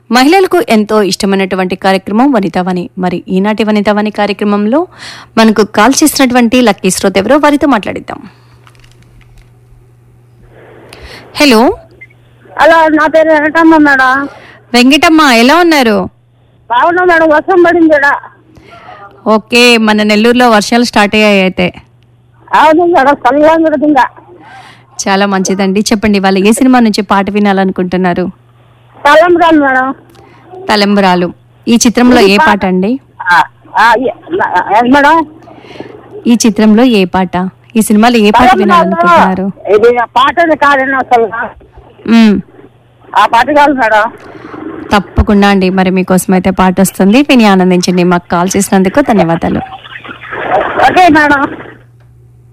మహిళలకు ఎంతో ఇష్టమైనటువంటి కార్యక్రమం వనితావని మరి ఈనాటి వనితావని కార్యక్రమంలో మనకు కాల్ చేసినటువంటి లక్కీ శ్రోత ఎవరో వారితో మాట్లాడిద్దాం హలో హలో నా పేరు వెంకటమ్మ మేడం వెంకటమ్మ ఎలా ఉన్నారు బాగున్నా మేడం వర్షం పడింది ఈడ. ఓకే మన నెల్లూరులో వర్షాలు స్టార్ట్ అయ్యాయి అయితే అవును మేడం చల్లగా ఉంటుంది ఇంకా చాలా మంచిదండి చెప్పండి వాళ్ళు ఏ సినిమా నుంచి పాట వినాలనుకుంటున్నారు తలంబ్రాలు మేడం తలంబరాలు ఈ చిత్రంలో ఏ పాట అండి ఆ, ఆ, ఏ- ఏం మేడం ఈ చిత్రంలో ఏ పాట ఈ సినిమాలో ఏ పాట వినాలనుకుంటున్నారు ఇది పాటది కాదండి అసలు మ్మ్. ఆ పాట కాదు మేడం తప్పకుండా అండి మరి మీకోసం అయితే పాట వస్తుంది విని ఆనందించండి మాకు కాల్ చేసినందుకు ధన్యవాదాలు ఓకే మేడం